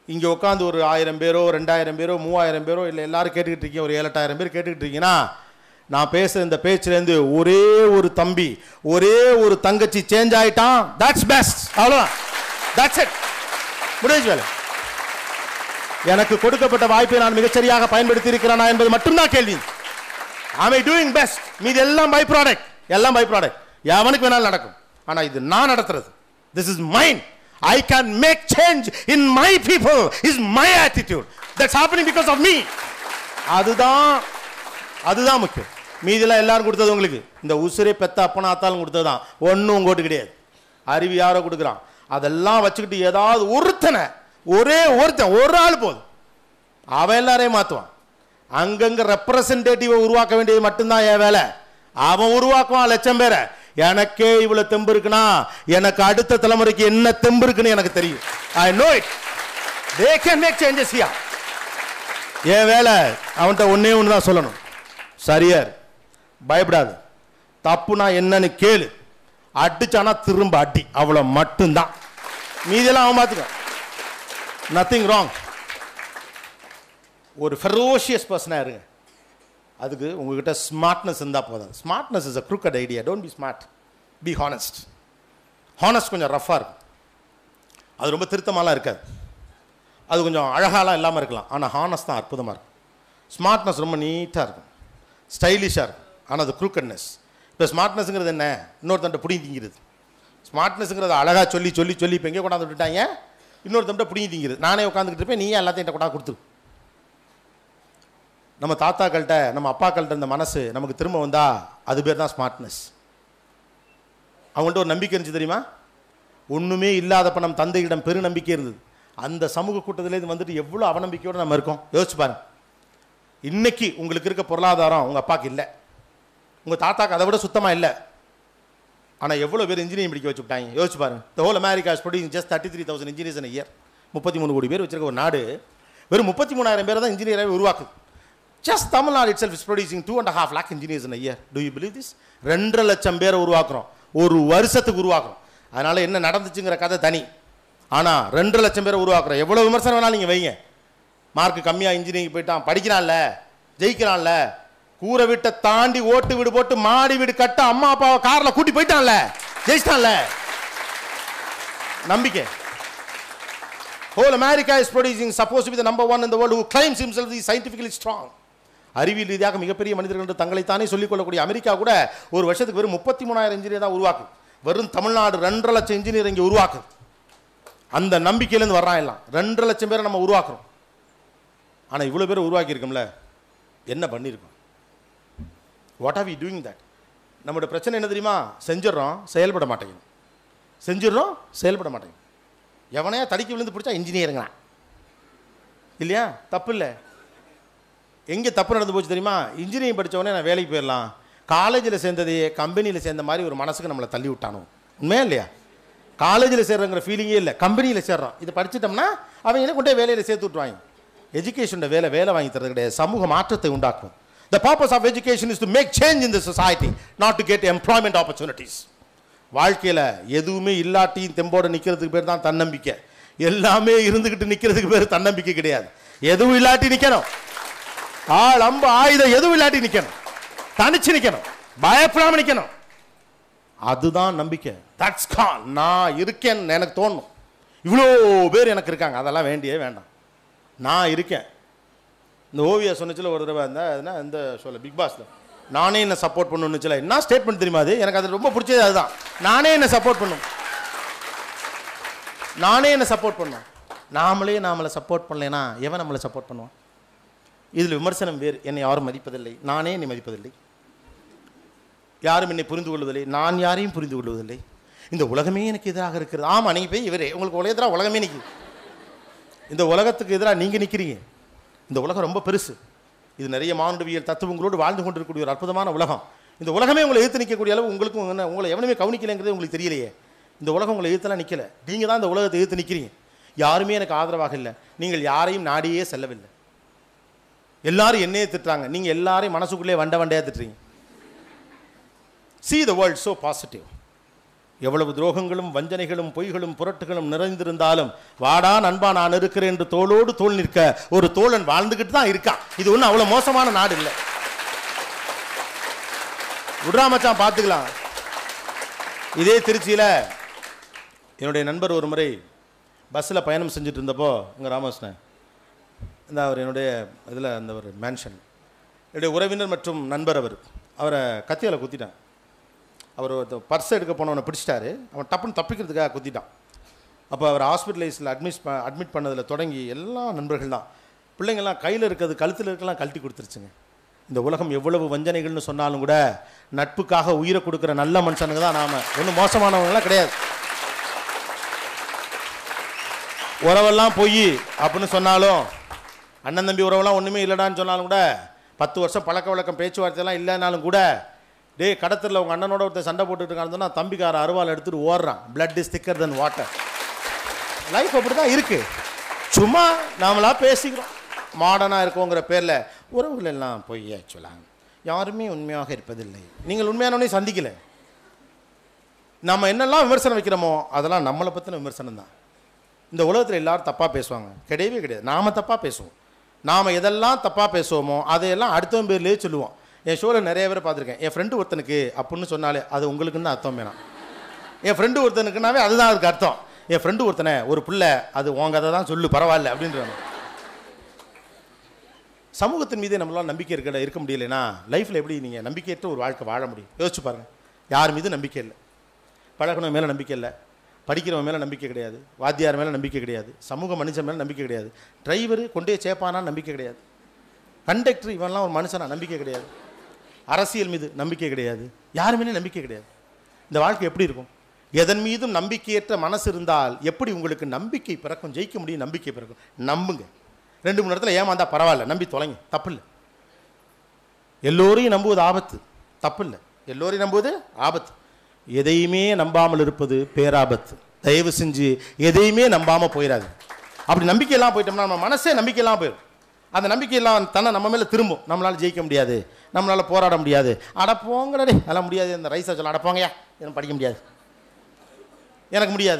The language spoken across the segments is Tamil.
இங்கே உட்காந்து ஒரு ஆயிரம் பேரோ ரெண்டாயிரம் பேரோ மூவாயிரம் பேரோ இல்லை எல்லாரும் கேட்டுக்கிட்டு இருக்கீங்க ஒரு ஏழெட்டாயிரம் பேர் கேட்டுக்கிட்டு இருக்கீங்கன்னா நான் பேசுகிற இந்த பேச்சுலேருந்து ஒரே ஒரு தம்பி ஒரே ஒரு தங்கச்சி சேஞ்ச் ஆயிட்டான் தட்ஸ் பெஸ்ட் அவ்வளோதான் தட்ஸ் இட் முடிஞ்சு வேலை எனக்கு கொடுக்கப்பட்ட வாய்ப்பை நான் மிகச்சரியாக பயன்படுத்தி இருக்கிறேனா என்பது மட்டும்தான் கேள்வி ஐ டூயிங் பெஸ்ட் மீது எல்லாம் பை ப்ராடக்ட் எல்லாம் பை ப்ராடக்ட் எவனுக்கு வேணாலும் நடக்கும் ஆனா இது நான் நடத்துறது this is mind I can make change in my people is my attitude that's happening because of me அதுதான் அதுதான் முக்கியம் மீதிலாம் எல்லாரும் கொடுத்தது உங்களுக்கு இந்த உசுரே பெத்த அப்பனா ஆத்தாலும் கொடுத்தது தான் ஒன்றும் உங்கோட்டு கிடையாது அறிவு யாரோ கொடுக்குறான் அதெல்லாம் வச்சுக்கிட்டு ஏதாவது ஒருத்தனை ஒரே ஒருத்தன் ஒரு ஆள் போதும் அவன் எல்லாரையும் மாற்றுவான் அங்கங்க ரெப்ரசன்டேட்டிவை உருவாக்க வேண்டியது மட்டும்தான் என் வேலை அவன் உருவாக்குவான் லட்சம் பேரை எனக்கே இவ்வளவு தெம்பு இருக்குன்னா எனக்கு அடுத்த தலைமுறைக்கு என்ன தெம்பு இருக்குன்னு எனக்கு தெரியும் I know it they can make changes here என் வேலை அவன்கிட்ட ஒன்னே ஒன்று தான் சொல்லணும் சரியார் பயப்படாது தப்புனா என்னன்னு கேளு அடிச்சானா திரும்ப அடி அவ்வளோ மட்டும்தான் மீதியெல்லாம் அவன் பார்த்துக்க நத்திங் ராங் ஒரு ஃபெரோஷியஸ் பர்சனாக இருங்க அதுக்கு உங்ககிட்ட ஸ்மார்ட்னஸ் இருந்தால் போதும் smartness is a crooked idea don't be smart be honest honest கொஞ்சம் ரஃப்பாக இருக்கும் அது ரொம்ப திருத்தமாலாம் இருக்காது அது கொஞ்சம் அழகாலாம் இல்லாமல் இருக்கலாம் ஆனால் ஹானஸ்ட் தான் அற்புதமாக இருக்கும் ஸ்மார்ட்னஸ் ரொம்ப நீட்டாக இருக்கும் ஸ்டைலிஷாக இருக்கும் ஆனால் அது க்ரூக்கட்னஸ் இப்போ ஸ்மார்ட்னஸ்ங்கிறது என்ன இன்னொருத்தன்ட்ட புடிங்கி திங்கிறது ஸ்மார்ட்னஸ்ங்கிறத அழகாக சொல்லி சொல்லி சொல்லி இப்போ எங்கே கொண்டாந்து விட்டுட்டாங்க இன்னொருத்தன்ட்ட புடிங்கி திங்கிறது நானே உட்காந்துக்கிட்டு இருப்பேன் நீயே எல்லாத்தையும் என்கிட்ட கொண்டா கொடுத்துரு நம்ம தாத்தாக்கள்கிட்ட நம்ம அப்பாக்கள்கிட்ட இந்த மனசு நமக்கு திரும்ப வந்தா அது பேர் தான் ஸ்மார்ட்னஸ் அவங்கள்ட்ட ஒரு நம்பிக்கை இருந்துச்சு தெரியுமா ஒன்றுமே இல்லாதப்ப நம்ம தந்தையிடம் பெரு நம்பிக்கை இருந்தது அந்த சமூக கூட்டத்திலேருந்து வந்துட்டு எவ்வளோ அவநம்பிக்கையோடு நம்ம இருக்கோம் யோசிச்சு பாருங்க இன்னைக்கு உங்களுக்கு இருக்க பொருளாதாரம் உங்கள் அப்பாவுக்கு இல்லை உங்கள் தாத்தாக்கு அதை விட சுத்தமாக இல்லை ஆனால் எவ்வளோ பேர் இன்ஜினியரிங் படிக்க வச்சு விட்டாங்க யோசிச்சு பாருங்க the whole America producing just thirty three thousand engineers in year முப்பத்தி மூணு கோடி பேர் வச்சிருக்க ஒரு நாடு வெறும் முப்பத்தி மூணாயிரம் பேர் தான் இன்ஜினியராகவே உருவாக்குது just Tamil Nadu itself is producing two and half lakh engineers in year do you believe this ரெண்டரை லட்சம் பேரை உருவாக்குறோம் ஒரு வருஷத்துக்கு உருவாக்குறோம் அதனால என்ன நடந்துச்சுங்கிற கதை தனி ஆனால் ரெண்டரை லட்சம் பேரை உருவாக்குறோம் எவ்வளோ விமர்சனம் வேணாலும் நீங்கள் வைங்க மார்க் கம்மியாக இன்ஜினியரிங் போயிட்டான் படிக்கிறான்ல ஜெயிக்கிறான்ல கூரை வீட்டை தாண்டி ஓட்டு வீடு போட்டு மாடி வீடு கட்ட அம்மா அப்பாவை காரில் கூட்டி போயிட்டான்ல ஜெயிச்சிட்டான்ல நம்பிக்கை whole America is producing supposed to be the number one இந்த world claims himself the scientifically strong அறிவியல் ரீதியாக மிகப்பெரிய மனிதர்கள் என்று தங்களைத்தானே சொல்லிக் கொள்ளக்கூடிய அமெரிக்கா கூட ஒரு வருஷத்துக்கு வெறும் முப்பத்தி மூணாயிரம் இன்ஜினியர் தான் உருவாக்குது வெறும் தமிழ்நாடு ரெண்டரை லட்சம் இன்ஜினியர் இங்கே உருவாக்குது அந்த நம்பிக்கையிலேருந்து வர்றான் எல்லாம் ரெண்டரை லட்சம் பேரை நம்ம உருவாக்குறோம் ஆனால் இவ்வளோ பேரை உருவாக்கியிருக்கோம்ல என்ன பண்ணியிருக்கோம் what are we doing that நம்மளோட பிரச்சனை என்ன தெரியுமா செஞ்சிடறோம் செயல்பட மாட்டேங்குது செஞ்சிடறோம் செயல்பட மாட்டேங்குது எவனையா தடிக்க விழுந்து பிடிச்சா இன்ஜினியருங்கிறான் இல்லையா தப்பு இல்லை எங்கே தப்பு நடந்து போச்சு தெரியுமா இன்ஜினியரிங் படித்தவொடனே நான் வேலைக்கு போயிடலாம் காலேஜில் சேர்ந்ததையே கம்பெனியில் சேர்ந்த மாதிரி ஒரு மனசுக்கு நம்மளை தள்ளி விட்டானோ உண்மையா இல்லையா காலேஜில் சேர்றங்கிற ஃபீலிங்கே இல்லை கம்பெனியில் சேர்றோம் இதை படிச்சிட்டோம்னா அவங்க கொண்டே வேலையில் சேர்த்து விட்ருவாங்க எஜுகேஷனோட வேலை வேலை வாங்கி தரது கிடையாது சமூக மாற்றத்தை உண்டாக்கும் the purpose of education is to make change in the society not to get employment opportunities வாழ்க்கையில் எதுவுமே இல்லாட்டியும் தெம்போட நிற்கிறதுக்கு பேர் தான் தன்னம்பிக்கை எல்லாமே இருந்துக்கிட்டு நிற்கிறதுக்கு பேர் தன்னம்பிக்கை கிடையாது எதுவும் இல்லாட்டி நிற்கணும் ஆள் அம்பு ஆயுதம் எதுவும் இல்லாட்டி நிற்கணும் தனிச்சு நிற்கணும் பயப்படாம நிற்கணும் அதுதான் நம்பிக்கை தட்ஸ் கால் நான் இருக்கேன்னு எனக்கு தோணும் இவ்வளோ பேர் எனக்கு இருக்காங்க அதெல்லாம் வேண்டியே வேண்டாம் நான் இருக்கேன் இந்த ஓவியா சொன்னச்சுல ஒரு தடவை இந்த என்ன இந்த சொல்ல பிக் பாஸில் நானே என்ன சப்போர்ட் பண்ணணுச்சுல என்ன ஸ்டேட்மெண்ட் தெரியுமா அது எனக்கு அது ரொம்ப பிடிச்சது அதுதான் நானே என்ன சப்போர்ட் பண்ணும் நானே என்ன சப்போர்ட் பண்ணும் நாமளே நாமளை சப்போர்ட் பண்ணலைன்னா எவன் நம்மளை சப்போர்ட் பண்ணுவான் இதில் விமர்சனம் வேறு என்னை யாரும் மதிப்பதில்லை நானே என்னை மதிப்பதில்லை யாரும் என்னை புரிந்து கொள்வதில்லை நான் யாரையும் புரிந்து கொள்வதில்லை இந்த உலகமே எனக்கு எதிராக இருக்கிறது ஆமாம் நீங்கள் போய் இவரே உங்களுக்கு உலக எதிராக உலகமே நிற்குது இந்த உலகத்துக்கு எதிராக நீங்கள் நிற்கிறீங்க இந்த உலகம் ரொம்ப பெருசு இது நிறைய மானுடவியல் தத்துவங்களோடு வாழ்ந்து கொண்டிருக்கக்கூடிய ஒரு அற்புதமான உலகம் இந்த உலகமே உங்களை எதிர்த்து நிற்கக்கூடிய அளவு உங்களுக்கும் என்ன உங்களை எவனுமே கவனிக்கலைங்கிறது உங்களுக்கு தெரியலையே இந்த உலகம் உங்களை எதிர்த்தெல்லாம் நிற்கல நீங்கள் தான் இந்த உலகத்தை எதிர்த்து நிற்கிறீங்க யாருமே எனக்கு ஆதரவாக இல்லை நீங்கள் யாரையும் நாடியே செல்லவில்லை எல்லாரும் என்னையே திட்டுறாங்க நீங்கள் எல்லாரையும் மனசுக்குள்ளே வண்ட வண்டையாக திட்டுறீங்க see the world so positive எவ்வளவு துரோகங்களும் வஞ்சனைகளும் பொய்களும் புரட்டுகளும் நிறைந்திருந்தாலும் வாடா நண்பா நான் இருக்கிறேன் என்று தோளோடு தோள் நிற்க ஒரு தோழன் வாழ்ந்துக்கிட்டு தான் இருக்கான் இது ஒன்றும் அவ்வளோ மோசமான நாடு இல்லை விட்றா மச்சான் பார்த்துக்கலாம் இதே திருச்சியில் என்னுடைய நண்பர் ஒரு முறை பஸ்ஸில் பயணம் செஞ்சுட்டு இருந்தப்போ இங்கே ராமகிருஷ்ணன் இந்த அவர் என்னுடைய இதில் அந்த ஒரு மேன்ஷன் என்னுடைய உறவினர் மற்றும் நண்பர் அவர் அவரை கத்தியால் குத்திட்டான் அவர் பர்ஸ் எடுக்க போனவனை பிடிச்சிட்டாரு அவன் டப்புன்னு தப்பிக்கிறதுக்காக குத்திட்டான் அப்போ அவர் ஹாஸ்பிட்டலைஸில் அட்மிட் அட்மிட் பண்ணதில் தொடங்கி எல்லா நண்பர்கள் தான் பிள்ளைங்கள்லாம் கையில் இருக்கிறது கழுத்தில் இருக்கலாம் கழட்டி கொடுத்துருச்சுங்க இந்த உலகம் எவ்வளவு வஞ்சனைகள்னு சொன்னாலும் கூட நட்புக்காக உயிரை கொடுக்குற நல்ல மனுஷனுங்க தான் நாம ஒன்றும் மோசமானவங்களாம் கிடையாது உறவெல்லாம் பொய் அப்படின்னு சொன்னாலும் அண்ணன் தம்பி உறவெல்லாம் ஒன்றுமே இல்லைடான்னு சொன்னாலும் கூட பத்து வருஷம் பழக்க வழக்கம் பேச்சுவார்த்தையெல்லாம் இல்லைனாலும் கூட டேய் கடத்தரில் உங்கள் அண்ணனோட ஒருத்தர் சண்டை போட்டுட்டு இருக்கான்னு சொன்னா தம்பிக்கார அருவாள் எடுத்துட்டு ஓடுறான் blood is thicker than water life அப்படி தான் இருக்குது சும்மா நாமளா பேசிக்கிறோம் மாடர்னாக இருக்கோங்கிற பேரில் உறவுகள் எல்லாம் பொய் ஆக்சுவலாக யாருமே உண்மையாக இருப்பதில்லை நீங்கள் உண்மையானவனே சந்திக்கலை நம்ம என்னெல்லாம் விமர்சனம் வைக்கிறோமோ அதெல்லாம் நம்மளை பற்றின விமர்சனம் தான் இந்த உலகத்தில் எல்லாரும் தப்பாக பேசுவாங்க கிடையவே கிடையாது நாம் தப்பாக பேசுவோம் நாம் எதெல்லாம் தப்பாக பேசுவோமோ அதையெல்லாம் அடுத்தவன் பேர்லேயே சொல்லுவோம் என் ஷோவில் நிறைய பேர் பார்த்துருக்கேன் என் ஃப்ரெண்டு ஒருத்தனுக்கு அப்படின்னு சொன்னாலே அது உங்களுக்குன்னு தான் அர்த்தம் வேணாம் என் ஃப்ரெண்டு ஒருத்தனுக்குனாவே அதுதான் அதுக்கு அர்த்தம் என் ஃப்ரெண்டு ஒருத்தனை ஒரு பிள்ளை அது உங்க அதை தான் சொல்லு பரவாயில்ல அப்படின்றாங்க சமூகத்தின் மீது நம்மளால் நம்பிக்கை இருக்க இருக்க முடியலைன்னா லைஃப்பில் எப்படி நீங்கள் நம்பிக்கையற்ற ஒரு வாழ்க்கை வாழ முடியும் யோசிச்சு பாருங்கள் யார் மீது நம்பிக்கை இல்லை பழகினவன் மேலே நம்பிக்கை இல்லை படிக்கிறவன் மேலே நம்பிக்கை கிடையாது வாத்தியார் மேலே நம்பிக்கை கிடையாது சமூக மனுஷன் மேலே நம்பிக்கை கிடையாது டிரைவர் கொண்டே சேப்பானா நம்பிக்கை கிடையாது கண்டக்டர் இவன்லாம் ஒரு மனுஷனா நம்பிக்கை கிடையாது அரசியல் மீது நம்பிக்கை கிடையாது யார் மேலே நம்பிக்கை கிடையாது இந்த வாழ்க்கை எப்படி இருக்கும் எதன் மீதும் நம்பிக்கையற்ற மனசு இருந்தால் எப்படி உங்களுக்கு நம்பிக்கை பிறக்கும் ஜெயிக்க முடியும் நம்பிக்கை பிறக்கும் நம்புங்க ரெண்டு மூணு இடத்துல ஏமாந்தா பரவாயில்ல நம்பி தொலைங்க தப்பு இல்லை எல்லோரையும் நம்புவது ஆபத்து தப்பு இல்லை எல்லோரையும் நம்புவது ஆபத்து எதையுமே நம்பாமல் இருப்பது பேராபத்து தயவு செஞ்சு எதையுமே நம்பாமல் போயிடாது அப்படி நம்பிக்கையெல்லாம் போயிட்டோம்னா நம்ம மனசே நம்பிக்கையெல்லாம் போயிடும் அந்த நம்பிக்கையெல்லாம் தன்னை நம்ம மேலே திரும்பும் நம்மளால் ஜெயிக்க முடியாது நம்மளால் போராட முடியாது அட போங்கடே அதெல்லாம் முடியாது இந்த ரைஸை சொல்ல அட போங்கயா எனக்கு படிக்க முடியாது எனக்கு முடியாது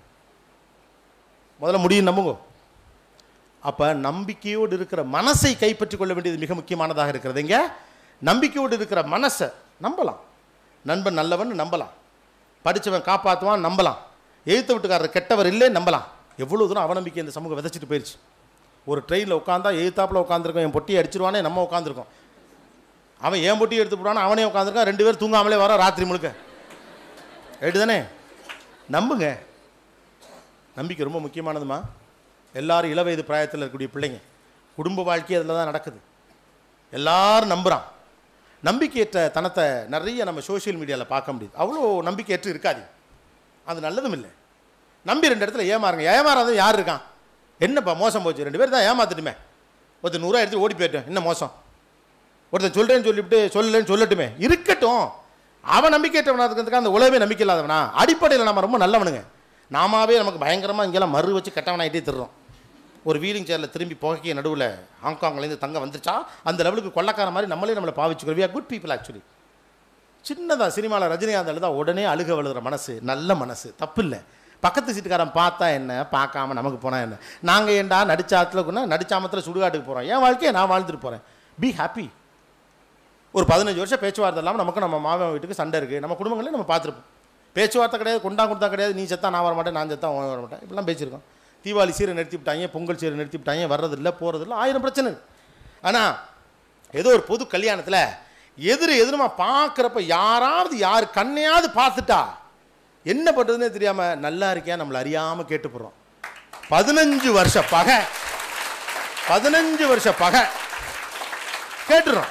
முதல்ல முடியும் நம்புங்க அப்போ நம்பிக்கையோடு இருக்கிற மனசை கைப்பற்றிக் கொள்ள வேண்டியது மிக முக்கியமானதாக இருக்கிறது இங்க நம்பிக்கையோடு இருக்கிற மனசை நம்பலாம் நண்பன் நல்லவன் நம்பலாம் படித்தவன் காப்பாற்றுவான் நம்பலாம் எழுத்து வீட்டுக்காரர் கெட்டவர் இல்லை நம்பலாம் எவ்வளோ தூரம் அவநம்பிக்கை இந்த சமூகம் விதைச்சிட்டு போயிடுச்சு ஒரு ட்ரெயினில் உட்காந்தா எழுத்தாப்பில் உட்காந்துருக்கோம் என் பொட்டியை அடிச்சிருவானே நம்ம உட்காந்துருக்கோம் அவன் ஏன் பொட்டியை எடுத்து போடுவானா அவனே உட்காந்துருக்கான் ரெண்டு பேரும் தூங்காமலே வர ராத்திரி முழுக்க ரைட்டு தானே நம்புங்க நம்பிக்கை ரொம்ப முக்கியமானதுமா எல்லாரும் இளவயது பிராயத்தில் இருக்கக்கூடிய பிள்ளைங்க குடும்ப வாழ்க்கை அதில் தான் நடக்குது எல்லாரும் நம்புகிறான் நம்பிக்கையற்ற தனத்தை நிறைய நம்ம சோஷியல் மீடியாவில் பார்க்க முடியுது அவ்வளோ நம்பிக்கையற்று இருக்காது அது நல்லதும் இல்லை நம்பி ரெண்டு இடத்துல ஏமாறுங்க ஏமாறாத யார் இருக்கான் என்னப்பா மோசம் போச்சு ரெண்டு பேர் தான் ஏமாத்துட்டுமே ஒருத்தர் நூறுரூவா எடுத்து ஓடி போயிட்டோம் என்ன மோசம் ஒருத்தன் சொல்கிறேன்னு சொல்லிவிட்டு சொல்லலைன்னு சொல்லட்டுமே இருக்கட்டும் அவன் நம்பிக்கையற்றவனா இருக்கிறதுக்கு அந்த உலகமே நம்பிக்கை இல்லாதவனா அடிப்படையில் நம்ம ரொம்ப நல்லவனுங்க நாமாவே நமக்கு பயங்கரமாக இங்கெல்லாம் மறு வச்சு கெட்டவனாயிட்டே திருறோம் ஒரு வீலிங் சேரில் திரும்பி புகைக்கிய நடுவில் ஹாங்காங்லேருந்து தங்க வந்துச்சா அந்த லெவலுக்கு கொள்ளக்கார மாதிரி நம்மளே நம்மளை பாவிச்சுக்கிறோம் we are good people actually சின்னதாக சினிமாவில் ரஜினிகாந்த் எழுதா உடனே அழுக வழுகிற மனசு நல்ல மனசு தப்பு இல்லை பக்கத்து சீட்டுக்காரன் பார்த்தா என்ன பார்க்காம நமக்கு போனால் என்ன நாங்கள் ஏன்டா நடிச்சாத்துல நடிச்சாமத்தில் சுடுகாட்டுக்கு போகிறோம் என் வாழ்க்கையை நான் வாழ்ந்துட்டு போகிறேன் பி ஹாப்பி ஒரு பதினஞ்சு வருஷம் பேச்சுவார்த்தை இல்லாமல் நமக்கு நம்ம மாமன் வீட்டுக்கு சண்டை இருக்குது நம்ம குடும்பங்களே நம்ம பார்த்துருப்போம் பேச்சுவார்த்தை கிடையாது கொண்டா கொடுத்தா கிடையாது நீ செத்தா நான் வர மாட்டேன் நான் செத்தா அவன் வர மாட்டேன் இப்படிலாம் பேசியிருக்கோம் தீபாவளி சீரை நிறுத்தி விட்டாங்க பொங்கல் சீரை நிறுத்தி விட்டாங்க வர்றதில்ல போகிறதில்ல ஆயிரம் பிரச்சனை இருக்கு ஆனால் ஏதோ ஒரு பொது கல்யாணத்தில் எதிர் எதிரமா பார்க்குறப்ப யாராவது யார் கண்ணையாவது பார்த்துட்டா என்ன பண்ணுறதுனே தெரியாமல் நல்லா இருக்கியா நம்மளை அறியாமல் கேட்டு போடுறோம் பதினஞ்சு வருஷ பகை பதினஞ்சு வருஷ பகை கேட்டுறோம்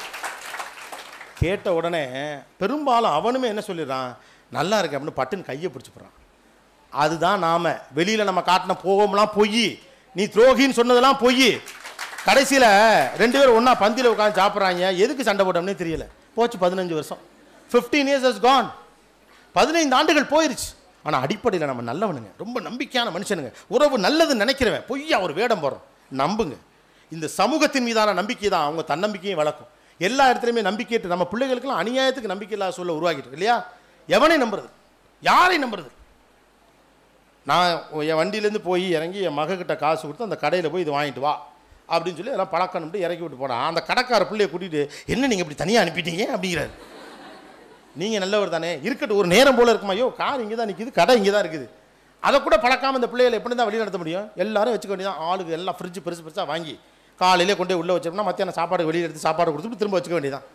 கேட்ட உடனே பெரும்பாலும் அவனுமே என்ன சொல்லிடுறான் நல்லா இருக்கு அப்படின்னு பட்டுன்னு கையை பிடிச்சி போடுறான் அதுதான் நாம வெளியில் நம்ம காட்டின போகம்லாம் பொய் நீ துரோகின்னு சொன்னதெல்லாம் பொய் கடைசியில் ரெண்டு பேரும் ஒன்றா பந்தியில் உட்காந்து சாப்பிட்றாங்க எதுக்கு சண்டை போட்டோம்னே தெரியல போச்சு பதினஞ்சு வருஷம் ஃபிஃப்டீன் இயர்ஸ் இஸ் கான் பதினைந்து ஆண்டுகள் போயிருச்சு ஆனால் அடிப்படையில் நம்ம நல்லவனுங்க ரொம்ப நம்பிக்கையான மனுஷனுங்க உறவு நல்லது நினைக்கிறவன் பொய்யா ஒரு வேடம் போடுறோம் நம்புங்க இந்த சமூகத்தின் மீதான நம்பிக்கை தான் அவங்க தன்னம்பிக்கையும் வளர்க்கும் எல்லா இடத்துலையுமே நம்பிக்கையற்று நம்ம பிள்ளைகளுக்கெல்லாம் அநியாயத்துக்கு நம்பிக்கை இல்லாத சொல்ல உருவாக்கிட்டு இருக்கு இல்லையா எவனை நம்புறது யாரை நம்புறது நான் என் வண்டியிலேருந்து போய் இறங்கி என் மகக்கிட்ட காசு கொடுத்து அந்த கடையில் போய் இது வாங்கிட்டு வா அப்படின்னு சொல்லி எல்லாம் பழக்கணும்ட்டு இறக்கி விட்டு போனான் அந்த கடைக்கார பிள்ளைய கூட்டிகிட்டு என்ன நீங்கள் இப்படி தனியாக அனுப்பிட்டீங்க அப்படிங்கிறாரு நீங்கள் நல்லவர் தானே இருக்கட்டும் ஒரு நேரம் போல் இருக்குமா ஐயோ கார் இங்கே தான் நிற்கிது கடை இங்கே தான் இருக்குது அதை கூட பழக்காம இந்த பிள்ளைகளை எப்படி தான் வழி நடத்த முடியும் எல்லாரும் வச்சுக்க வேண்டியதான் ஆளுக்கு எல்லாம் ஃப்ரிட்ஜ் பெருசு பெருசாக வாங்கி காலையிலே கொண்டு போய் உள்ளே வச்சோம்னா மத்தியானம் சாப்பாடு வெளியே எடுத்து சாப்பாடு கொடுத்துட்டு திரும்ப வச்சுக்க வேண்டியதான்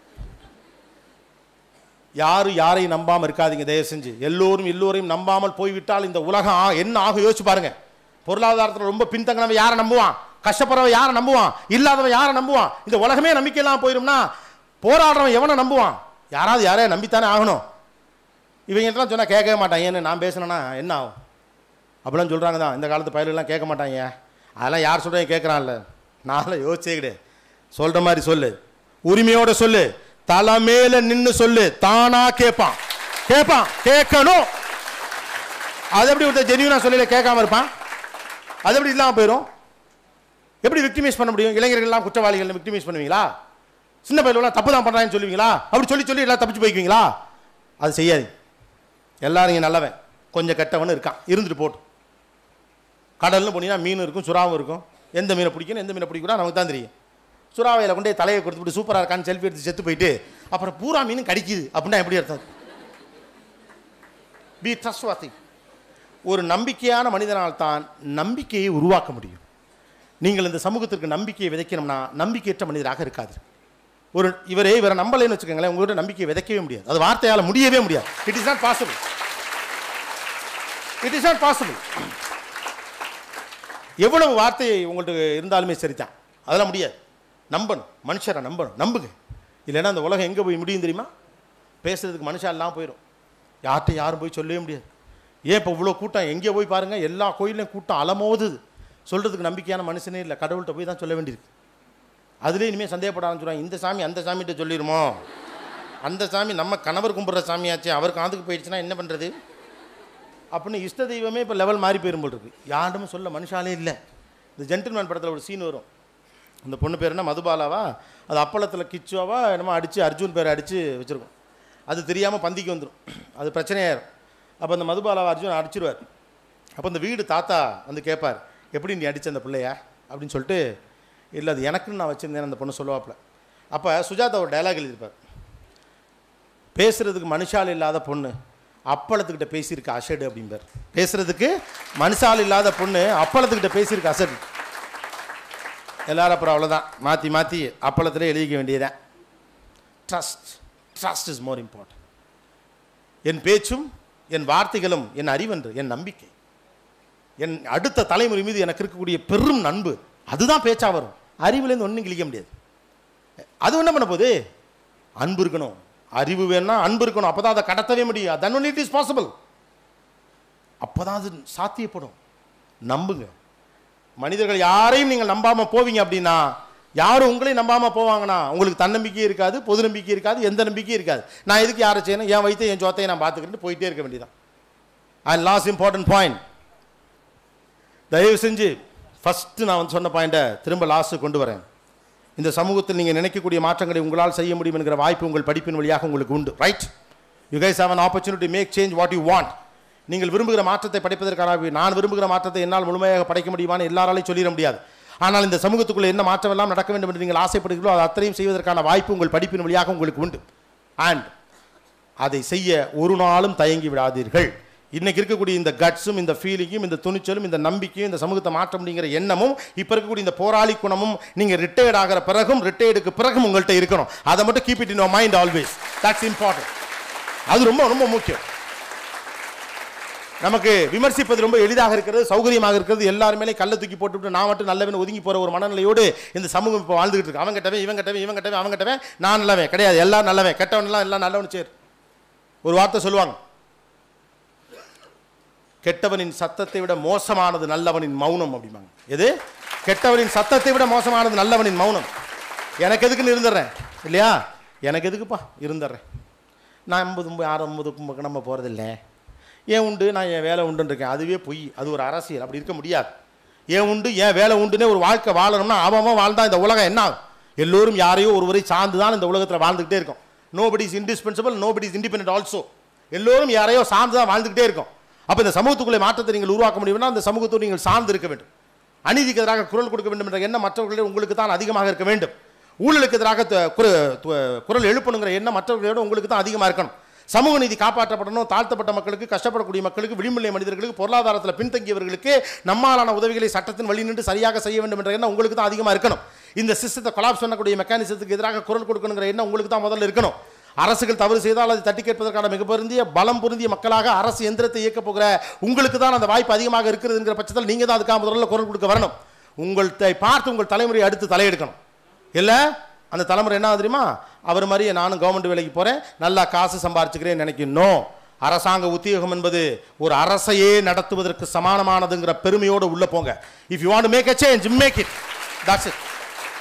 யாரும் யாரையும் நம்பாமல் இருக்காதீங்க தயவு செஞ்சு எல்லோரும் எல்லோரையும் நம்பாமல் போய்விட்டால் இந்த உலகம் ஆ- என்ன ஆகும் யோசிச்சு பாருங்க பொருளாதாரத்தில் ரொம்ப பின்தங்கினவன் யாரை நம்புவான் கஷ்டப்படுறவன் யாரை நம்புவான் இல்லாதவன் யாரை நம்புவான் இந்த உலகமே நம்பிக்கை இல்லாமல் போயிரும்னா போராடுறவன் எவனை நம்புவான் யாராவது யாரையும் நம்பித்தானே ஆகணும் இவங்கள்ட்டலாம் சொன்னால் கேட்கவே மாட்டான் ஏன்னு நான் பேசினேன்னா என்ன ஆகும் அப்படிலாம் சொல்கிறாங்க தான் இந்த காலத்து பயலுலாம் கேட்க மாட்டாங்க அதெல்லாம் யார் சொல்கிறேன் கேட்குறான்ல நான்லாம் யோசிச்சே கிடையாது சொல்கிற மாதிரி சொல்லு உரிமையோட சொல்லு தலை மேல நின்று சொல்லு தானா கேட்பான் கேட்பான் கேட்கணும் அது எப்படி ஒருத்தர் ஜெனியூனா சொல்லல கேட்காம இருப்பான் அது எப்படி இல்லாமல் போயிடும் எப்படி விக்டிமைஸ் பண்ண முடியும் இளைஞர்கள்லாம் குற்றவாளிகள் விக்டிமைஸ் பண்ணுவீங்களா சின்ன பையலாம் தப்பு தான் பண்ணுறாங்கன்னு சொல்லுவீங்களா அப்படி சொல்லி சொல்லி எல்லாம் தப்பிச்சு போய்க்குவீங்களா அது செய்யாது எல்லாரும் இங்கே நல்லவன் கொஞ்சம் கெட்டவனு இருக்கான் இருந்துட்டு போட்டும் கடல்னு போனீங்கன்னா மீன் இருக்கும் சுறாவும் இருக்கும் எந்த மீனை பிடிக்கணும் எந்த மீனை பிடிக்கூடாது நமக்கு தான் தெரியும் சுறாவையில் கொண்டு போய் தலையை கொடுத்துட்டு சூப்பராக இருக்கான்னு செல்ஃபி எடுத்து செத்து போயிட்டு அப்புறம் பூரா மீனும் கடிக்குது அப்படின்னா எப்படி அர்த்தம் பி ட்ரஸ்ட்வாத்தி ஒரு நம்பிக்கையான மனிதனால் தான் நம்பிக்கையை உருவாக்க முடியும் நீங்கள் இந்த சமூகத்திற்கு நம்பிக்கையை விதைக்கணும்னா நம்பிக்கையற்ற மனிதராக இருக்காது ஒரு இவரே இவரை நம்பலைன்னு வச்சுக்கோங்களேன் உங்கள்கிட்ட நம்பிக்கையை விதைக்கவே முடியாது அது வார்த்தையால் முடியவே முடியாது it is not possible it is not possible எவ்வளவு வார்த்தை உங்கள்கிட்ட இருந்தாலுமே சரிதான் அதெல்லாம் முடியாது நம்பணும் மனுஷரை நம்பணும் நம்புங்க இல்லைன்னா அந்த உலகம் எங்கே போய் முடியும் தெரியுமா பேசுறதுக்கு மனுஷன் எல்லாம் போயிடும் யார்கிட்ட யாரும் போய் சொல்லவே முடியாது ஏன் இப்போ இவ்வளோ கூட்டம் எங்கே போய் பாருங்கள் எல்லா கோயிலையும் கூட்டம் அலமோதுது சொல்கிறதுக்கு நம்பிக்கையான மனுஷனே இல்லை கடவுள்கிட்ட போய் தான் சொல்ல வேண்டியிருக்கு அதுலேயே இனிமேல் சந்தேகப்பட ஆரம்பிச்சுடுவாங்க இந்த சாமி அந்த சாமிகிட்ட சொல்லிடுமோ அந்த சாமி நம்ம கணவர் கும்பிட்ற சாமியாச்சு அவர் காதுக்கு போயிடுச்சுன்னா என்ன பண்ணுறது அப்படின்னு இஷ்ட தெய்வமே இப்போ லெவல் மாறி போயிரும் போல் இருக்கு யாருமே சொல்ல மனுஷாலே இல்லை இந்த ஜென்டில்மேன் படத்தில் ஒரு சீன் வரும் அந்த பொண்ணு பேர் என்ன மதுபாலாவா அது அப்பளத்தில் கிச்சுவாவா என்னமோ அடித்து அர்ஜுன் பேரை அடித்து வச்சுருக்கோம் அது தெரியாமல் பந்திக்கு வந்துடும் அது பிரச்சனையாயிரும் அப்போ அந்த மதுபாலாவை அர்ஜுன் அடிச்சிருவார் அப்போ அந்த வீடு தாத்தா வந்து கேட்பார் எப்படி நீ அடிச்ச அந்த பிள்ளைய அப்படின்னு சொல்லிட்டு இல்லை அது எனக்குன்னு நான் வச்சுருந்தேன் அந்த பொண்ணு சொல்லுவாப்புல அப்போ சுஜாதா ஒரு டைலாக் எழுதியிருப்பார் பேசுறதுக்கு மனுஷால் இல்லாத பொண்ணு அப்பளத்துக்கிட்ட பேசியிருக்கு அசடு அப்படிம்பார் பேசுறதுக்கு மனுஷால் இல்லாத பொண்ணு அப்பளத்துக்கிட்ட பேசியிருக்கு அசடு எல்லாரும் அப்புறம் அவ்வளோதான் மாற்றி மாற்றி அப்பளத்தில் எழுதிக்க வேண்டியதான் trust trust is more important என் பேச்சும் என் வார்த்தைகளும் என் அறிவென்று என் நம்பிக்கை என் அடுத்த தலைமுறை மீது எனக்கு இருக்கக்கூடிய பெரும் நண்பு அதுதான் பேச்சா வரும் அறிவுலேருந்து ஒன்றும் கிழிக்க முடியாது அது என்ன பண்ண போகுது அன்பு இருக்கணும் அறிவு வேணும்னா அன்பு இருக்கணும் அப்போ தான் அதை கடத்தவே முடியும் then only it is possible அப்போ தான் அது சாத்தியப்படும் நம்புங்க மனிதர்கள் யாரையும் நீங்கள் நம்பாமல் போவீங்க அப்படின்னா யாரும் உங்களையும் நம்பாமல் போவாங்கன்னா உங்களுக்கு தன்னம்பிக்கையே இருக்காது பொது நம்பிக்கை இருக்காது எந்த நம்பிக்கையும் இருக்காது நான் எதுக்கு யாரை செய்யணும் என் வயிற்றை என் ஜோத்தையை நான் பார்த்துக்கிட்டு போயிட்டே இருக்க வேண்டியதான் அண்ட் லாஸ்ட் இம்பார்ட்டன்ட் பாயிண்ட் தயவு செஞ்சு ஃபஸ்ட்டு நான் வந்து சொன்ன பாயிண்ட்டை திரும்ப லாஸ்ட்டு கொண்டு வரேன் இந்த சமூகத்தில் நீங்கள் நினைக்கக்கூடிய மாற்றங்களை உங்களால் செய்ய முடியும் என்கிற வாய்ப்பு உங்கள் படிப்பின் வழியாக உங்களுக்கு உண்டு right you guys have an opportunity to make change what you want நீங்கள் விரும்புகிற மாற்றத்தை படைப்பதற்கான நான் விரும்புகிற மாற்றத்தை என்னால் முழுமையாக படைக்க முடியுமான்னு எல்லாராலையும் சொல்லிட முடியாது ஆனால் இந்த சமூகத்துக்குள்ளே என்ன மாற்றம் எல்லாம் நடக்க வேண்டும் என்று நீங்கள் ஆசைப்படுகிறீர்களோ அது அத்தனையும் செய்வதற்கான வாய்ப்பு உங்கள் படிப்பின் வழியாக உங்களுக்கு உண்டு அண்ட் அதை செய்ய ஒரு நாளும் தயங்கி விடாதீர்கள் இன்னைக்கு இருக்கக்கூடிய இந்த கட்ஸும் இந்த ஃபீலிங்கும் இந்த துணிச்சலும் இந்த நம்பிக்கையும் இந்த சமூகத்தை மாற்ற முடியுங்கிற எண்ணமும் இப்போ இருக்கக்கூடிய இந்த போராளி குணமும் நீங்கள் ரிட்டையர்ட் ஆகிற பிறகும் ரிட்டையர்டுக்கு பிறகும் உங்கள்கிட்ட இருக்கணும் அதை மட்டும் keep it in mind always that's important அது ரொம்ப ரொம்ப முக்கியம் நமக்கு விமர்சிப்பது ரொம்ப எளிதாக இருக்கிறது சௌகரியமாக இருக்கிறது எல்லாருமே கல்லை தூக்கி போட்டுவிட்டு நான் மட்டும் நல்லவன் ஒதுங்கி போற ஒரு மனநிலையோடு இந்த சமூகம் இப்போ வாழ்ந்துகிட்டு இருக்கு அவன் கெட்டவன் இவன் கெட்டவன் இவன் கெட்டவன் அவன் கெட்டவன் நான் நல்லவன் கிடையாது எல்லாம் நல்லவன் கெட்டவன் எல்லாம் எல்லாம் நல்லவன் சேர் ஒரு வார்த்தை சொல்லுவாங்க கெட்டவனின் சத்தத்தை விட மோசமானது நல்லவனின் மௌனம் அப்படிம்பாங்க எது கெட்டவனின் சத்தத்தை விட மோசமானது நல்லவனின் மௌனம் எனக்கு எதுக்குன்னு இருந்துடுறேன் இல்லையா எனக்கு எதுக்குப்பா இருந்துடுறேன் நான் ஐம்பது ஆறு ஐம்பது நம்ம போகிறதில்ல ஏன் உண்டு நான் என் வேலை உண்டுன்னு இருக்கேன் அதுவே பொய் அது ஒரு அரசியல் அப்படி இருக்க முடியாது ஏன் உண்டு ஏன் வேலை உண்டுனே ஒரு வாழ்க்கை வாழணும்னா அவன் வாழ்ந்தா இந்த உலகம் என்ன ஆகும் எல்லோரும் யாரையோ ஒருவரை சார்ந்து தான் இந்த உலகத்தில் வாழ்ந்துக்கிட்டே இருக்கும் nobody is indispensable nobody is independent also எல்லோரும் யாரையோ சார்ந்து தான் வாழ்ந்துக்கிட்டே இருக்கோம் அப்போ இந்த சமூகத்துக்குள்ளே மாற்றத்தை நீங்கள் உருவாக்க முடியும்னா அந்த சமூகத்தோடு நீங்கள் சார்ந்து இருக்க வேண்டும் அநீதிக்கு எதிராக குரல் கொடுக்க வேண்டும் என்ற எண்ணம் மற்றவர்களிடம் உங்களுக்கு தான் அதிகமாக இருக்க வேண்டும் ஊழலுக்கு எதிராக து- குர- து- குரல் எழுப்பணுங்கிற எண்ணம் மற்றவர்களோட உங்களுக்கு தான் அதிகமாக இருக்கணும் சமூக நீதி காப்பாற்றப்படணும் தாழ்த்தப்பட்ட மக்களுக்கு கஷ்டப்படக்கூடிய மக்களுக்கு விளிம்புநிலை மனிதர்களுக்கு பொருளாதாரத்தில் பின்தங்கியவர்களுக்கு நம்மாலான உதவிகளை சட்டத்தின் வழி நின்று சரியாக செய்ய வேண்டும் என்ற எண்ணம் உங்களுக்கு தான் அதிகமாக இருக்கணும் இந்த சிஸ்டத்தை கொலாப்ஸ் பண்ணக்கூடிய மெக்கானிசத்துக்கு எதிராக குரல் கொடுக்கணுங்கிற எண்ணம் உங்களுக்கு தான் முதல்ல இருக்கணும் அரசுகள் தவறு செய்தால் அதை தட்டி கேட்பதற்கான மிக பொருந்திய பலம் பொருந்திய மக்களாக அரசு எந்திரத்தை இயக்கப் போகிற உங்களுக்கு தான் அந்த வாய்ப்பு அதிகமாக இருக்கிறதுங்கிற பட்சத்தில் நீங்கள் தான் அதுக்காக முதல்ல குரல் கொடுக்க வரணும் உங்கள்கிட்ட பார்த்து உங்கள் தலைமுறை அடுத்து தலையெடுக்கணும் இல்லை அந்த தலைமுறை என்ன ஆகுது தெரியுமா அவர் மாதிரியே நானும் கவர்மெண்ட் வேலைக்கு போகிறேன் நல்லா காசு சம்பாரிச்சுக்கிறேன்னு நினைக்கணும் அரசாங்க உத்தியோகம் என்பது ஒரு அரசையே நடத்துவதற்கு சமானமானதுங்கிற பெருமையோடு உள்ள போங்க if you want make a change make it that's it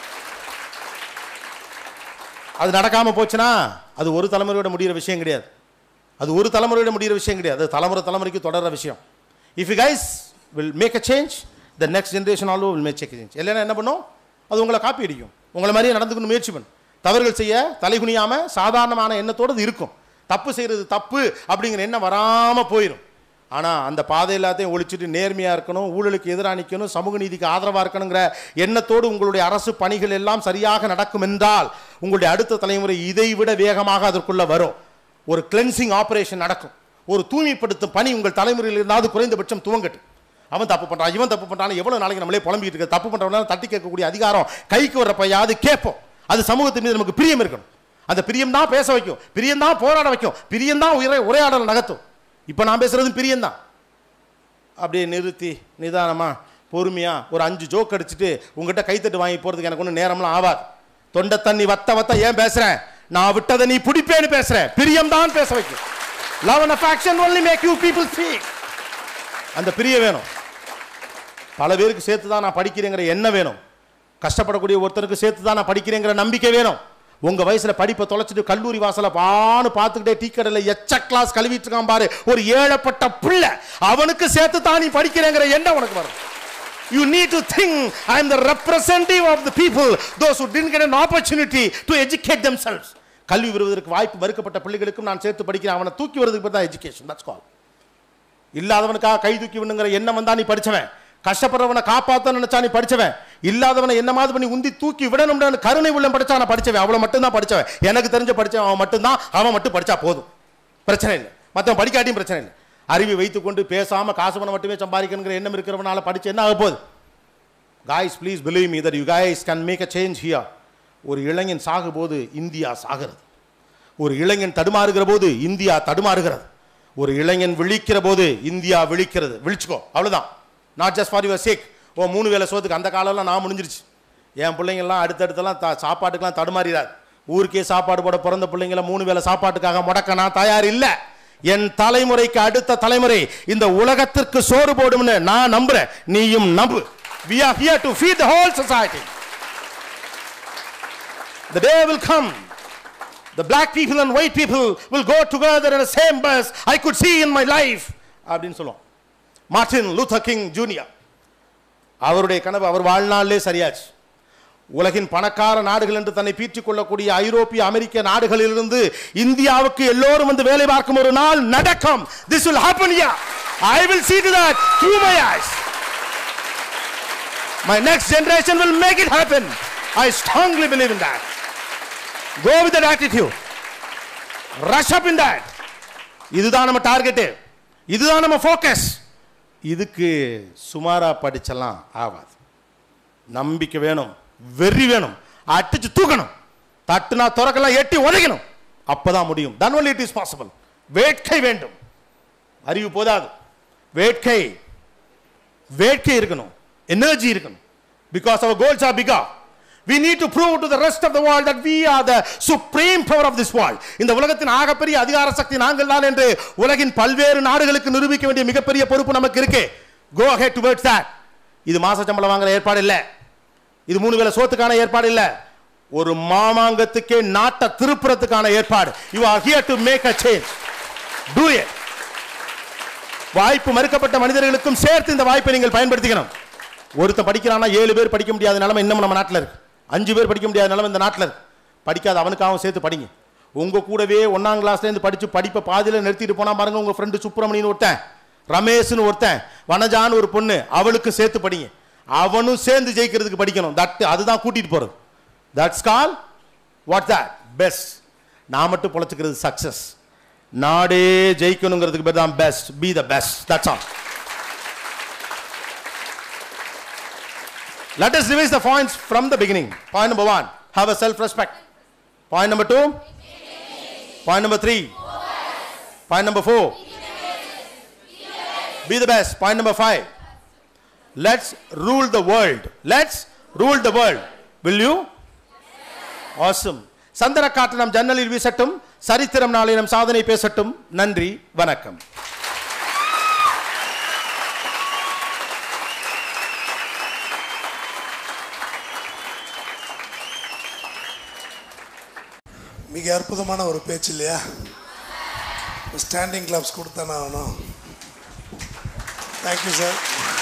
அது நடக்காம போச்சுன்னா அது ஒரு தலைமுறையோட முடிகிற விஷயம் கிடையாது அது ஒரு தலைமுறையோட முடிகிற விஷயம் கிடையாது அது தலைமுறை தலைமுறைக்கு தொடர்ற விஷயம் if you guys will make a change the next generation also will make change இல்லைன்னா என்ன பண்ணும் அது உங்களை காப்பி அடிக்கும் உங்களை மாதிரியே நடந்துக்கணும் முயற்சி பண்ணும் தவறுகள் செய்ய தலைகுனியாம சாதாரணமான எண்ணத்தோடு அது இருக்கும் தப்பு செய்கிறது தப்பு அப்படிங்கிற எண்ணம் வராமல் போயிடும் ஆனால் அந்த பாதை எல்லாத்தையும் ஒழிச்சிட்டு நேர்மையாக இருக்கணும் ஊழலுக்கு எதிராக நிற்கணும் சமூக நீதிக்கு ஆதரவாக இருக்கணுங்கிற எண்ணத்தோடு உங்களுடைய அரசு பணிகள் எல்லாம் சரியாக நடக்கும் என்றால் உங்களுடைய அடுத்த தலைமுறை இதை விட வேகமாக அதற்குள்ள வரும் ஒரு கிளென்சிங் ஆபரேஷன் நடக்கும் ஒரு தூய்மைப்படுத்தும் பணி உங்கள் தலைமுறையில் இருந்தாவது குறைந்தபட்சம் துவங்கட்டும் அவன் தப்பு பண்ணுறான் இவன் தப்பு பண்ணுறான் எவ்வளோ நாளைக்கு நம்மளே புலம்பிக்கிட்டு இருக்க தப்பு பண்ணுறவனால தட்டி கேட்கக்கூடிய அதிகாரம் கைக்கு வர்றப்பயாவது கேட்போம் அது சமூகத்தின் மீது நமக்கு பிரியம் இருக்கணும் அந்த பிரியம் தான் பேச வைக்கும் பிரியம் தான் போராட வைக்கும் பிரியம் தான் உரை உரையாடலை நகர்த்தும் இப்போ நான் பேசுறது பிரியம் தான் அப்படியே நிறுத்தி நிதானமா பொறுமையா ஒரு அஞ்சு ஜோக் அடிச்சுட்டு உங்ககிட்ட கைத்தட்டு வாங்கி போறதுக்கு எனக்கு ஒன்றும் நேரம்லாம் ஆகாது தொண்டை தண்ணி வத்த வத்த ஏன் பேசுறேன் நான் விட்டதை நீ பிடிப்பேன்னு பேசுறேன் பிரியம் தான் பேச வைக்கும் love and affection only make you people speak அந்த பிரிய வேணும் பல பேருக்கு சேர்த்து தான் நான் படிக்கிறேங்கிற எண்ணம் வேணும் கஷ்டப்படக்கூடிய ஒருத்தருக்கு சேர்த்து தான் நான் படிக்கிறேங்கிற நம்பிக்கை வேணும் உங்க வயசுல படிப்பை தொலைச்சிட்டு கல்லூரி வாசல பான்னு பார்த்துக்கிட்டே டீ கடையில் எச்ச கிளாஸ் கழுவிட்டு இருக்கான் பாரு ஒரு ஏழப்பட்ட பிள்ளை அவனுக்கு சேர்த்து தான் நீ படிக்கிறேங்கிற எண்ணம் உனக்கு வரும் You need to think I am the representative of the people, those who didn't get an opportunity to educate themselves. கல்வி பெறுவதற்கு வாய்ப்பு மறுக்கப்பட்ட பிள்ளைகளுக்கும் நான் சேர்த்து படிக்கிறேன் அவனை தூக்கி வருவதற்கு பேர் தான் எஜுகேஷன் தட்ஸ் கால் இல்லாதவனுக்காக கை தூக்கி விடுங்கிற எண்ணம் வந்தா நீ படிச்சவன் கஷ்டப்படுறவனை காப்பாத்த நினைச்சா நீ படிச்சவன் இல்லாதவனை என்ன மாதிரி பண்ணி உந்தி தூக்கி விடணும்னு கருணை உள்ளம் படிச்சா நான் படிச்சவன் அவ்வளவு மட்டும் தான் படிச்சவன் எனக்கு தெரிஞ்ச படிச்சவன் அவன் மட்டும்தான் அவன் மட்டும் படிச்சா போதும் பிரச்சனை இல்லை மற்றவன் படிக்காட்டியும் பிரச்சனை இல்லை அறிவை வைத்துக்கொண்டு பேசாம காசு பணம் மட்டுமே சம்பாதிக்கணுங்கிற எண்ணம் இருக்கிறவனால படிச்சு என்ன ஆக போகுது guys please believe me that you guys can make a change here ஒரு இளைஞன் சாகும்போது இந்தியா சாகிறது ஒரு இளைஞன் தடுமாறுகிற போது இந்தியா தடுமாறுகிறது ஒரு இளைஞன் விழிக்கிற போது இந்தியா விழிக்கிறது விழிச்சுக்கோ அவ்வளவுதான் not just for your sake ஓ மூணு வேளை சோத்துக்கு அந்த காலம்லாம் நான் முடிஞ்சிருச்சு என் பிள்ளைங்கள்லாம் அடுத்தடுத்தெல்லாம் த சாப்பாட்டுக்கெல்லாம் தடுமாறிடாது ஊருக்கே சாப்பாடு போட பிறந்த பிள்ளைங்கள மூணு வேளை சாப்பாட்டுக்காக முடக்க நான் தயார் இல்லை என் தலைமுறைக்கு அடுத்த தலைமுறை இந்த உலகத்திற்கு சோறு போடும்னு நான் நம்புறேன் நீயும் நம்பு we are here to feed the whole society the day will come the black people and white people will go together in the same bus i could see in my life அப்படின்னு சொல்லுவோம் மார்ட்டின் லூத்தர் கிங் ஜூனியர் அவருடைய கனவு அவர் வாழ்நாளிலே சரியாச்சு உலகின் பணக்கார நாடுகள் என்று தன்னை பீற்றிக் கொள்ளக்கூடிய ஐரோப்பிய அமெரிக்க நாடுகளிலிருந்து இந்தியாவுக்கு எல்லோரும் வந்து வேலை பார்க்கும் ஒரு நாள் நடக்கும் this will happen here i will see to that through my eyes my next generation will make it happen i strongly believe in that go with that attitude rush up in that இதுதான் நம்ம டார்கெட் இதுதான் நம்ம ஃபோக்கஸ் இதுக்கு சுமாரா படிச்செல்லாம் ஆகாது நம்பிக்கை வேணும் வெறி வேணும் அடிச்சு தூக்கணும் தட்டுனா திறக்கலாம் எட்டி உதைக்கணும் அப்பதான் முடியும் then only it is possible வேட்கை வேண்டும் அறிவு போதாது வேட்கை வேட்கை இருக்கணும் எனர்ஜி இருக்கணும் because our goals are because we need to prove to the rest of the world that we are the supreme power of this world இந்த உலகத்தின் ஆகப்பெரிய அதிகார சக்தி நாங்கள் தான் என்று உலகின் பல்வேறு நாடுகளுக்கு நிரூபிக்க வேண்டிய மிகப்பெரிய பொறுப்பு நமக்கு இருக்கு go ahead towards that இது மாச சம்பளம் வாங்குற ஏற்பாடு இல்லை இது மூணு வேளை சோத்துக்கான ஏற்பாடு இல்ல ஒரு மாமாங்கத்துக்கே நாட்டை திருப்புறத்துக்கான ஏற்பாடு you are here to make a change do it வாய்ப்பு மறுக்கப்பட்ட மனிதர்களுக்கும் சேர்த்து இந்த வாய்ப்பை நீங்கள் பயன்படுத்திக்கணும் ஒருத்தன் படிக்கிறானா ஏழு பேர் படிக்க முடியாத நிலைமை இன்னும் நம்ம நாட்டில் இருக்கு அஞ்சு பேர் படிக்க முடியாத நிலைமை இந்த நாட்டில் இருக்கு படிக்காத அவனுக்காகவும் சேர்த்து படிங்க உங்க கூடவே ஒன்னாம் கிளாஸ்லேருந்து படிச்சு படிப்பை பாதியில் நிறுத்திட்டு போனா பாருங்க உங்க ஃப்ரெண்டு சுப்பிரமணியன் ஒருத்தன் ரமேஷ்னு ஒருத்தன் வனஜான்னு ஒரு பொண்ணு அவளுக்கு சேர்த்து படிங்க அவனும் சேர்ந்து ஜெயிக்கிறதுக்கு படிக்கணும் தட் அதுதான் கூட்டிட்டு போறது that's call what that best நான் மட்டும் பொழைச்சிக்கிறது சக்சஸ் நாடே ஜெயிக்கணுங்கிறதுக்கு பேர் தான் best be the best that's all Let us revise the points from the beginning. Point number one, have a self-respect. Point number two, point number three, point number four, be the best. Point number five, let's rule the world. Let's rule the world. Will you? Awesome. சந்திர காற்று நம் ஜன்னலில் வீசட்டும் சரித்திரம் நாளை நம் சாதனை பேசட்டும் நன்றி வணக்கம் மிக அற்புதமான ஒரு பேச்சு இல்லையா ஸ்டாண்டிங் கிளாப்ஸ் கொடுத்தானே ஆகணும் தேங்க்யூ சார்